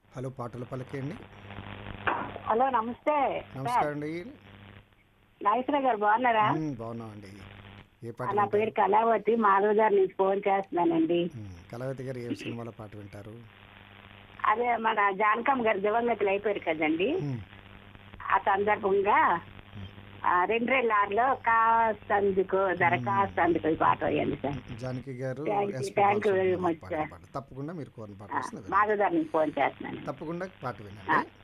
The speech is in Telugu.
హలో పాటలు పలికేయండి హలో నమస్తే నమస్కారం అండి నాగేశ్వర గారు బాగున్నారా మ్మ్, బాగున్నామండి ఏ పాట నా వింటారు? పేరు కళావతి మాధవ్ గారు నుంచి ఫోన్ చేస్తున్నానండి మ్మ్, కళావతి గారు ఏ సినిమాలో పాట వింటారు అదే మన జానకమ్మ గారు దివంగతులు అయిపోయారు కదండి మ్మ్, ఆ సందర్భంగా ఆ, రెండు రెండు ఆరులో కాస్తందుకు దరఖాస్తందుకు ఈ పాట వేయండి సార్ జానకి గారు Thank you, SP thank you very Balasubrahmanyam much, పాడిన sir. పాట తప్పకుండా మీరు కోరిన పాట వస్తుంది మాధవ్ గారు నుంచి ఫోన్ చేస్తున్నాను తప్పకుండా పాట వినండి